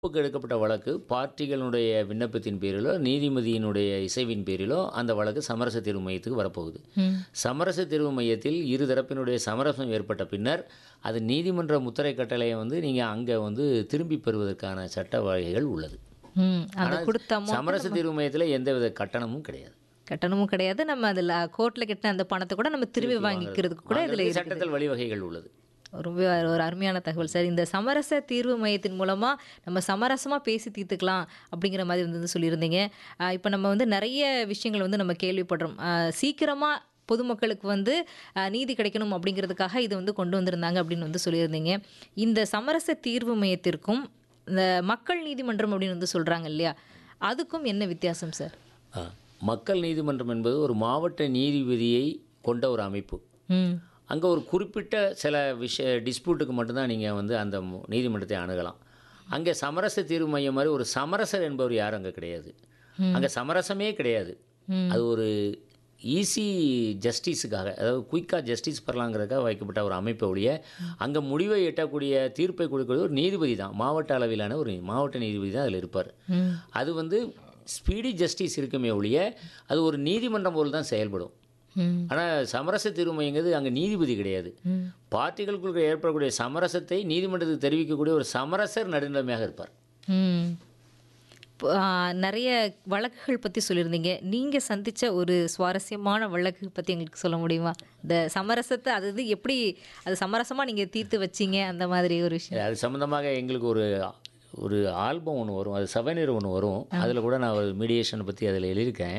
தீர்ப்புக்கு எடுக்கப்பட்ட வழக்கு பார்ட்டிகளுடைய விண்ணப்பத்தின் பேரிலோ நீதிபதியினுடைய இசைவின் பேரிலோ அந்த வழக்கு சமரச தீர்வு மையத்துக்கு வரப்போகுது ம். சமரச தீர்வு மையத்தில் இரு தரப்பினுடைய சமரசம் ஏற்பட்ட பின்னர் அது நீதிமன்ற முத்திரை கட்டளையை வந்து நீங்கள் அங்கே வந்து திரும்பி பெறுவதற்கான சட்ட வகைகள் உள்ளது ம் அந்த ஆனா, கொடுத்த amount சமரச தீர்வு மையத்தில் எந்தவித கட்டணமும் கிடையாது கட்டணமும் கிடையாது நம்ம அதில் கோர்ட்டில் கட்டின அந்த பணத்தை கூட நம்ம திரும்பி வாங்கிக்கிறதுக்கு கூட இதில் வாங்குறதுக்கு சட்டத்தில் வழிவகைகள் உள்ளது ரொம்ப ஒரு அருமையான தகவல் சார் இந்த சமரச தீர்வு மையத்தின் மூலமாக நம்ம சமரசமாக பேசி தீர்த்துக்கலாம் அப்படிங்கிற மாதிரி வந்து சொல்லியிருந்தீங்க இப்போ நம்ம வந்து நிறைய விஷயங்கள் வந்து நம்ம கேள்விப்படுறோம் சீக்கிரமாக பொதுமக்களுக்கு வந்து ஆஹ், நீதி கிடைக்கணும் அப்படிங்கிறதுக்காக இது வந்து கொண்டு வந்திருந்தாங்க அப்படின்னு வந்து சொல்லியிருந்தீங்க இந்த சமரச தீர்வு மையத்திற்கும் இந்த மக்கள் நீதிமன்றம் அப்படின்னு வந்து சொல்கிறாங்க இல்லையா அதுக்கும் என்ன வித்தியாசம் சார் ஆ. மக்கள் நீதிமன்றம் என்பது ஒரு மாவட்ட நீதிபதியை கொண்ட ஒரு அமைப்பு ம் அங்கே ஒரு குறிப்பிட்ட சில விஷய டிஸ்பியூட்டுக்கு மட்டும்தான் நீங்கள் வந்து அந்த மு- நீதிமன்றத்தை அணுகலாம் அங்கே சமரச தீர்வு மையம் மாதிரி ஒரு சமரசர் என்பவர் யாரும் அங்கே கிடையாது அங்கே சமரசமே கிடையாது அது ஒரு ஈஸி ஜஸ்டிஸுக்காக அதாவது குயிக்காக ஜஸ்டிஸ் பெறலாங்கிறதுக்காக வைக்கப்பட்ட ஒரு அமைப்பை ஒழிய அங்கே முடிவை எட்டக்கூடிய தீர்ப்பை கொடுக்கறது ஒரு நீதிபதி தான் மாவட்ட அளவிலான ஒரு மாவட்ட நீதிபதி தான் அதில் இருப்பார் ம் அது வந்து ஸ்பீடி ஜஸ்டிஸ் இருக்குமே ஒழிய அது ஒரு நீதிமன்றம் போல் தான் செயல்படும் ம் ஆனால் சமரச தீர்வு மையங்கிறது அங்கே நீதிபதி கிடையாது ம் பார்ட்டிகளுக்குள்ள ஏற்படக்கூடிய சமரசத்தை நீதிமன்றத்துக்கு தெரிவிக்கக்கூடிய ஒரு சமரசர் நடுநிலைமையாக இருப்பார் ம் இப்போ, ஆ, நிறைய வழக்குகள் பற்றி சொல்லியிருந்தீங்க நீங்கள் சந்தித்த ஒரு சுவாரஸ்யமான வழக்கு பற்றி எங்களுக்கு சொல்ல முடியுமா இந்த சமரசத்தை அது இது எப்படி அது சமரசமாக நீங்கள் தீர்த்து வச்சீங்க அந்த மாதிரி ஒரு விஷயம் அது சம்மந்தமாக எங்களுக்கு ஒரு ஒரு ஆல்பம் ஒன்று வரும் அது சவனீர் ஒன்று வரும் அதில் கூட நான் ஒரு மீடியேஷனை பற்றி அதில் எழுதியிருக்கேன்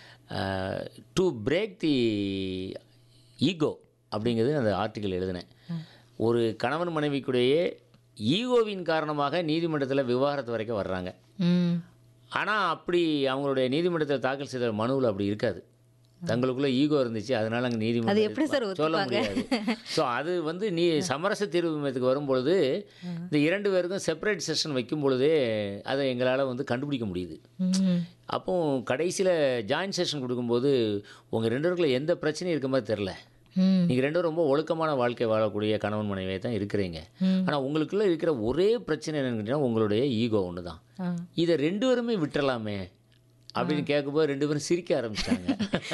டு பிரேக் தி ஈகோ அப்படிங்கிறது அந்த ஆர்டிக்கல் எழுதினேன் ஒரு கணவன் மனைவிக்குடைய ஈகோவின் காரணமாக நீதிமன்றத்தில் விவாகரத்து வரைக்கும் வர்றாங்க ம் ஆனால் அப்படி அவங்களுடைய நீதிமன்றத்தில் தாக்கல் செய்த மனுவில் அப்படி இருக்காது தங்களுக்குள்ள ஈகோ இருந்துச்சு அதனால அங்கே அது எப்படி சார் நீதிமன்றம் சொல்ல முடியாது ஸோ அது வந்து நீ சமரச தீர்வு மையத்துக்கு வரும்பொழுது இந்த இரண்டு பேருக்கும் செப்பரேட் செஷன் வைக்கும் பொழுதே அதை எங்களால் வந்து கண்டுபிடிக்க முடியுது ம் அப்போ கடைசியில் ஜாயின்ட் செஷன் கொடுக்கும்போது உங்கள் ரெண்டு பேருக்குள்ள எந்த பிரச்சனையும் இருக்க மாதிரி தெரில ம் நீங்கள் ரெண்டும் ரொம்ப ஒழுக்கமான வாழ்க்கை வாழக்கூடிய கணவன் மனைவியை தான் இருக்கிறீங்க ம். ஆனால் உங்களுக்குள்ள இருக்கிற ஒரே பிரச்சனை என்னன்னு கேட்டீங்கன்னா உங்களுடைய ஈகோ ஒன்று தான் ஆ இதை ரெண்டு பேருமே விட்டுறலாமே அப்படின்னு கேட்கும்போது ரெண்டு பேரும் சிரிக்க ஆரம்பிச்சிட்டாங்க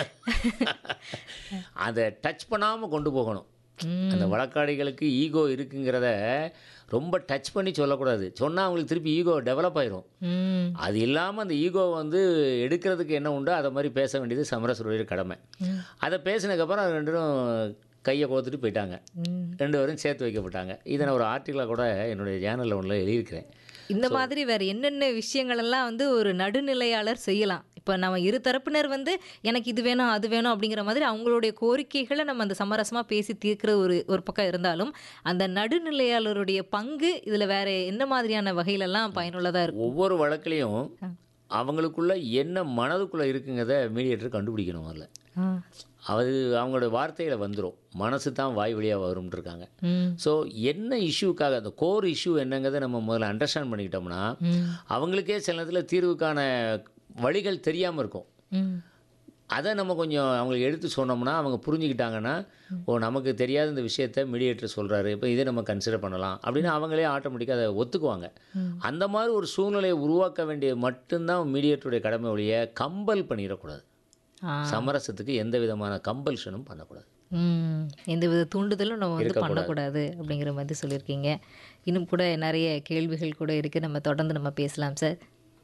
அதை டச் பண்ணாமல் கொண்டு போகணும் அந்த வழக்காடிகளுக்கு ஈகோ இருக்குங்கிறத ரொம்ப டச் பண்ணி சொல்லக்கூடாது சொன்னால் அவங்களுக்கு திருப்பி ஈகோ டெவலப் ஆயிரும் ம் அது இல்லாமல் அந்த ஈகோ வந்து எடுக்கிறதுக்கு என்ன உண்டோ அதை மாதிரி பேச வேண்டியது சமரசருடைய கடமை அதை பேசினதுக்கப்புறம் ரெண்டு பேரும் கையை கோத்துட்டு போயிட்டாங்க ம் ரெண்டு பேரும் சேர்த்து வைக்கப்பட்டாங்க இதை நான் ஒரு ஆர்டிக்கலாக கூட என்னுடைய சேனலில் ஒன்றில் எழுதியிருக்கிறேன் இந்த மாதிரி வேற என்னென்ன விஷயங்கள் எல்லாம் வந்து ஒரு நடுநிலையாளர் செய்யலாம் இப்போ நம்ம இரு தரப்பினர் வந்து எனக்கு இது வேணும் அது வேணும் அப்படிங்கிற மாதிரி அவங்களுடைய கோரிக்கைகளை நம்ம அந்த சமரசமாக பேசி தீர்க்கிற ஒரு ஒரு பக்கம் இருந்தாலும் அந்த நடுநிலையாளருடைய பங்கு இதில் வேற என்ன மாதிரியான வகையிலெல்லாம் பயனுள்ளதாக இருக்கும் ஒவ்வொரு வழக்குலையும் அவங்களுக்குள்ள என்ன மனதுக்குள்ளே இருக்குங்கிறத மீடியேட்டர் கண்டுபிடிக்கணும் அதில் ஆ. அது அவங்களோட வார்த்தையில் வந்துடும் மனசு தான் வாய் வழியாக வரும்னு இருக்காங்க ம் ஸோ என்ன இஷ்யூக்காக அந்த கோர் இஷ்யூ என்னங்கிறத நம்ம முதல்ல அண்டர்ஸ்டாண்ட் பண்ணிக்கிட்டோம்னா ம் அவங்களுக்கே சில நேரத்தில் தீர்வுக்கான வழிகள் தெரியாமல் இருக்கும் ம் அதை நம்ம கொஞ்சம் அவங்களுக்கு எடுத்து சொன்னோம்னா அவங்க புரிஞ்சுக்கிட்டாங்கன்னா ஓ நமக்கு தெரியாத இந்த விஷயத்த மீடியேட்டர் சொல்கிறாரு இப்போ இதை நம்ம கன்சிடர் பண்ணலாம் அப்படின்னு அவங்களே ஆட்டோமேட்டிக்காக அதை ஒத்துக்குவாங்க அந்த மாதிரி ஒரு சூழ்நிலையை உருவாக்க வேண்டியது மட்டும்தான் மீடியேட்டருடைய கடமை ஒழிய கம்பல் பண்ணிடக்கூடாது ஆ சமரசத்துக்கு எந்த விதமான கம்பல்ஷனும் பண்ணக்கூடாது ம் எந்த வித தூண்டுதலும் நம்ம வந்து பண்ணக்கூடாது அப்படிங்கிற மாதிரி சொல்லியிருக்கீங்க இன்னும் கூட நிறைய கேள்விகள் கூட இருக்குது நம்ம தொடர்ந்து நம்ம பேசலாம் சார்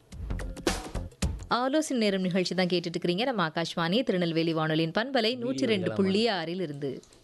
ஆலோசனை நேரம் நிகழ்ச்சி தான் கேட்டுட்டு இருக்கிறீங்க நம்ம ஆகாஷ்வாணி திருநெல்வேலி வானொலியின் பண்பலை நூற்றி ரெண்டு புள்ளி ஆறில் இருந்து